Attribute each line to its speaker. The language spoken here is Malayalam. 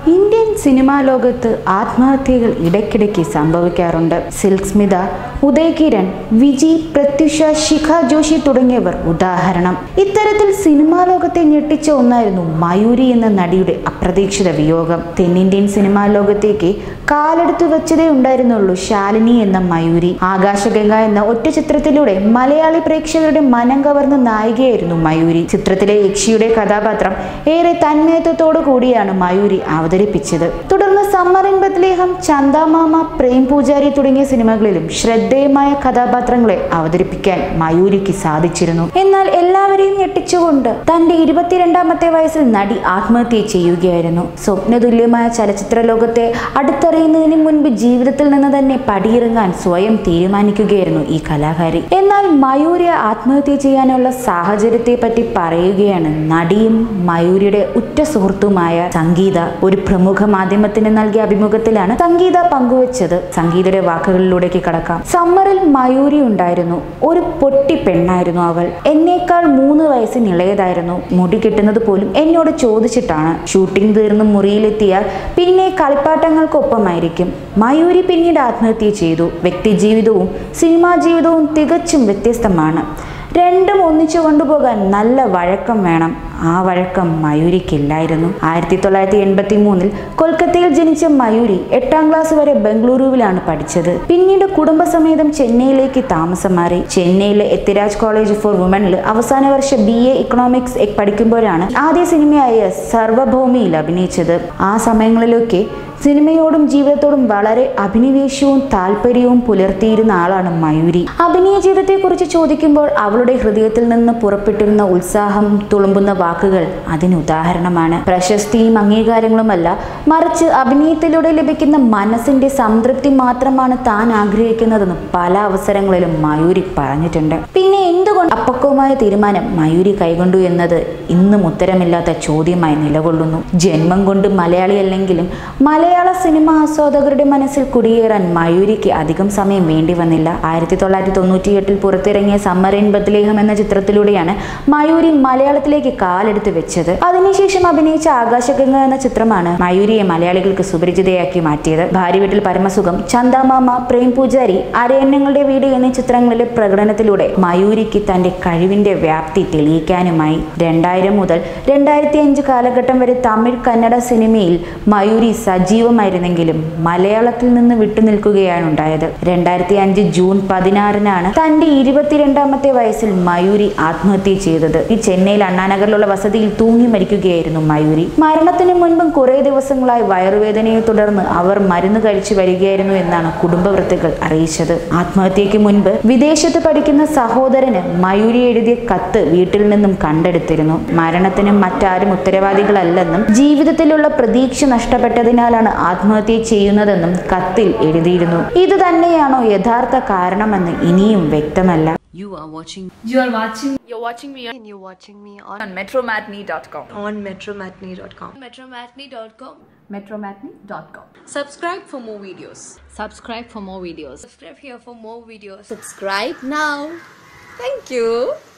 Speaker 1: ഇന്ത്യൻ സിനിമാ ലോകത്ത് ആത്മഹത്യകൾ ഇടയ്ക്കിടയ്ക്ക് സംഭവിക്കാറുണ്ട് സിൽക്ക് സ്മിത ഉദയ് കിരൺ വിജി പ്രത്യുഷ ശിഖ ജോഷി തുടങ്ങിയവർ ഉദാഹരണം ഇത്തരത്തിൽ സിനിമാ ലോകത്തെ ഞെട്ടിച്ച ഒന്നായിരുന്നു മയൂരി എന്ന നടിയുടെ അപ്രതീക്ഷിത വിയോഗം തെന്നിന്ത്യൻ സിനിമാ ലോകത്തേക്ക് കാലെടുത്തു വെച്ചതേ ഉണ്ടായിരുന്നുള്ളൂ ശാലിനി എന്ന മയൂരി ആകാശഗംഗ എന്ന ഒറ്റ ചിത്രത്തിലൂടെ മലയാളി പ്രേക്ഷകരുടെ മനം കവർന്ന നായികയായിരുന്നു മയൂരി ചിത്രത്തിലെ യക്ഷിയുടെ കഥാപാത്രം ഏറെ തന്മയത്വത്തോടു കൂടിയാണ് മയൂരി അവതരിപ്പിച്ചത് തുടർന്ന് summer in Bethlehem Chandamama Prem Poojari തുടങ്ങിയ സിനിമകളിലും ശ്രദ്ധേയമായ കഥാപാത്രങ്ങളെ അവതരിപ്പിക്കാൻ മയൂരിക്ക് സാധിച്ചിരുന്നു എന്നാൽ എല്ലാവരെയും ഞെട്ടിച്ചുകൊണ്ട് തന്റെ ഇരുപത്തിരണ്ടാമത്തെ വയസ്സിൽ നടി ആത്മഹത്യ ചെയ്യുകയായിരുന്നു സ്വപ്നതുല്യമായ ചലച്ചിത്ര ലോകത്തെ അടുത്തറിയുന്നതിന് മുൻപ് ജീവിതത്തിൽ നിന്ന് തന്നെ പടിയിറങ്ങാൻ സ്വയം തീരുമാനിക്കുകയായിരുന്നു ഈ കലാകാരി എന്നാൽ മയൂരി ആത്മഹത്യ ചെയ്യാനുള്ള സാഹചര്യത്തെ പറ്റി പറയുകയാണ് നടിയും മയൂരിയുടെ ഉറ്റ സുഹൃത്തുമായ സംഗീത ഒരു പ്രമുഖ മാധ്യമത്തിന് നൽകിയ അഭിമുഖത്തിലാണ് സംഗീത പങ്കുവച്ചത് സംഗീതയുടെ വാക്കുകളിലൂടെയൊക്കെ കടക്കാം സമ്മറിൽ മയൂരി ഉണ്ടായിരുന്നു ഒരു പൊട്ടി പെണ്ണായിരുന്നു അവൾ എന്നേക്കാൾ മൂന്ന് വയസ്സിന് ഇളയതായിരുന്നു മുടി കിട്ടുന്നത് പോലും എന്നോട് ചോദിച്ചിട്ടാണ് ഷൂട്ടിംഗ് തീർന്ന് മുറിയിലെത്തിയാൽ പിന്നെ കളിപ്പാട്ടങ്ങൾക്കൊപ്പമായിരിക്കും മയൂരി പിന്നീട് ആത്മഹത്യ ചെയ്തു വ്യക്തി ജീവിതവും സിനിമാ ജീവിതവും തികച്ചും വ്യത്യസ്തമാണ് രണ്ടും ഒന്നിച്ചു കൊണ്ടുപോകാൻ നല്ല വഴക്കം വേണം ആ വഴക്കം മയൂരിക്കില്ലായിരുന്നു ആയിരത്തി തൊള്ളായിരത്തി എൺപത്തി മൂന്നിൽ കൊൽക്കത്തയിൽ ജനിച്ച മയൂരി എട്ടാം ക്ലാസ് വരെ ബംഗളൂരുവിലാണ് പഠിച്ചത് പിന്നീട് കുടുംബസമേതം ചെന്നൈയിലേക്ക് താമസം മാറി ചെന്നൈയിലെ എത്തിരാജ് കോളേജ് ഫോർ വുമണിൽ അവസാന വർഷ ബി എ ഇക്കണോമിക്സ് പഠിക്കുമ്പോഴാണ് ആദ്യ സിനിമയായ സർവഭൗമിയിൽ അഭിനയിച്ചത് ആ സമയങ്ങളിലൊക്കെ സിനിമയോടും ജീവിതത്തോടും വളരെ അഭിനിവേശവും താല്പര്യവും പുലർത്തിയിരുന്ന ആളാണ് മയൂരി അഭിനയ ജീവിതത്തെക്കുറിച്ച് ചോദിക്കുമ്പോൾ അവളുടെ ഹൃദയത്തിൽ നിന്ന് പുറപ്പെട്ടിരുന്ന ഉത്സാഹം തുളുമ്പുന്ന വാക്കുകൾ അതിന് ഉദാഹരണമാണ് പ്രശസ്തിയും അംഗീകാരങ്ങളുമല്ല മറിച്ച് അഭിനയത്തിലൂടെ ലഭിക്കുന്ന മനസ്സിന്റെ സംതൃപ്തി മാത്രമാണ് താൻ ആഗ്രഹിക്കുന്നതെന്ന് പല അവസരങ്ങളിലും മയൂരി പറഞ്ഞിട്ടുണ്ട് പിന്നെ എന്തുകൊണ്ട് അപ്പക്വമായ തീരുമാനം മയൂരി കൈകൊണ്ടു എന്നത് ഇന്നും ഉത്തരമില്ലാത്ത ചോദ്യമായി നിലകൊള്ളുന്നു ജന്മം കൊണ്ട് മലയാളി അല്ലെങ്കിലും മലയാള സിനിമ ആസ്വാദകരുടെ മനസ്സിൽ കുടിയേറാൻ മയൂരിക്ക് അധികം സമയം വേണ്ടി വന്നില്ല ആയിരത്തി തൊള്ളായിരത്തി തൊണ്ണൂറ്റി എട്ടിൽ പുറത്തിറങ്ങിയ സമ്മർ ഇൻ ബദ്ലേഹം എന്ന ചിത്രത്തിലൂടെയാണ് മയൂരി മലയാളത്തിലേക്ക് കാലെടുത്ത് വെച്ചത് അതിനുശേഷം അഭിനയിച്ച ആകാശഗംഗ എന്ന ചിത്രമാണ് മയൂരിയെ മലയാളികൾക്ക് സുപരിചിതയാക്കി മാറ്റിയത് ഭാര്യ വീട്ടിൽ പരമസുഖം ചന്ദാമാമ പ്രേം പൂജാരി അരയന്നങ്ങളുടെ വീട് എന്നീ ചിത്രങ്ങളിലെ പ്രകടനത്തിലൂടെ മയൂരിക്ക് തന്റെ കഴിവിന്റെ വ്യാപ്തി തെളിയിക്കാനുമായി രണ്ടായിരം മുതൽ രണ്ടായിരത്തി അഞ്ച് കാലഘട്ടം വരെ തമിഴ് കന്നഡ സിനിമയിൽ മയൂരി സജീവമായിരുന്നെങ്കിലും മലയാളത്തിൽ നിന്ന് വിട്ടുനിൽക്കുകയാണ് ഉണ്ടായത് രണ്ടായിരത്തി അഞ്ച് ജൂൺ പതിനാറിനാണ് തന്റെ ഇരുപത്തിരണ്ടാമത്തെ വയസ്സിൽ മയൂരി ആത്മഹത്യ ചെയ്തത് ഈ ചെന്നൈയിൽ അണ്ണാനഗറിലുള്ള വസതിയിൽ തൂങ്ങി മരിക്കുകയായിരുന്നു മയൂരി മരണത്തിന് മുൻപും കുറേ ദിവസങ്ങളായി വയറുവേദനയെ തുടർന്ന് അവർ മരുന്ന് കഴിച്ചു വരികയായിരുന്നു എന്നാണ് കുടുംബവൃത്തികൾ അറിയിച്ചത് ആത്മഹത്യക്ക് മുൻപ് വിദേശത്ത് പഠിക്കുന്ന സഹോദരന് മയൂരി എഴുതിയ കത്ത് വീട്ടിൽ നിന്നും കണ്ടെടുത്തിരുന്നു മരണത്തിന് മറ്റാരും ഉത്തരവാദികളല്ലെന്നും ജീവിതത്തിലുള്ള പ്രതീക്ഷ നഷ്ടപ്പെട്ടതിനാലാണ് ആത്മഹത്യ ചെയ്യുന്നതെന്നും കത്തിൽ എഴുതിയിരുന്നു ഇത് തന്നെയാണോ യഥാർത്ഥ കാരണമെന്ന് ഇനിയും വ്യക്തമല്ല
Speaker 2: You are watching
Speaker 3: You are watching
Speaker 4: You're watching me and you're watching me on,
Speaker 3: on metromatney.com.
Speaker 4: on metromatney.com.
Speaker 3: Metromatney.com. Metromatney.com.
Speaker 4: Subscribe for more videos.
Speaker 2: subscribe for more videos.
Speaker 4: Subscribe here for more videos.
Speaker 2: Subscribe now.
Speaker 4: Thank you.